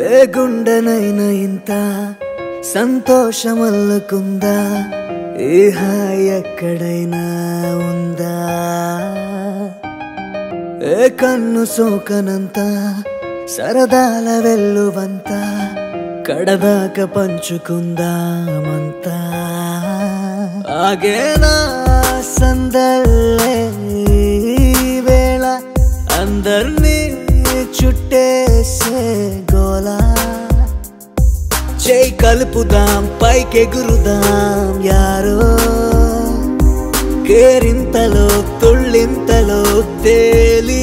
ఏ గుండెనైనా ఇంత సంతోషమల్లుకుందా ఏ హాయి ఎక్కడైనా ఉందా ఏ కన్ను సోకనంత సరదాల వెల్లువంత కడదాక పంచుకుందామంతా ఆగేనా సందల్లే ఈ వేళ అందర్నీ చుట్టేసే గోలా చేయి కలుపుదాం పైకెగురుదాం యారో కేరింతలో తుళ్ళింతలో తేలి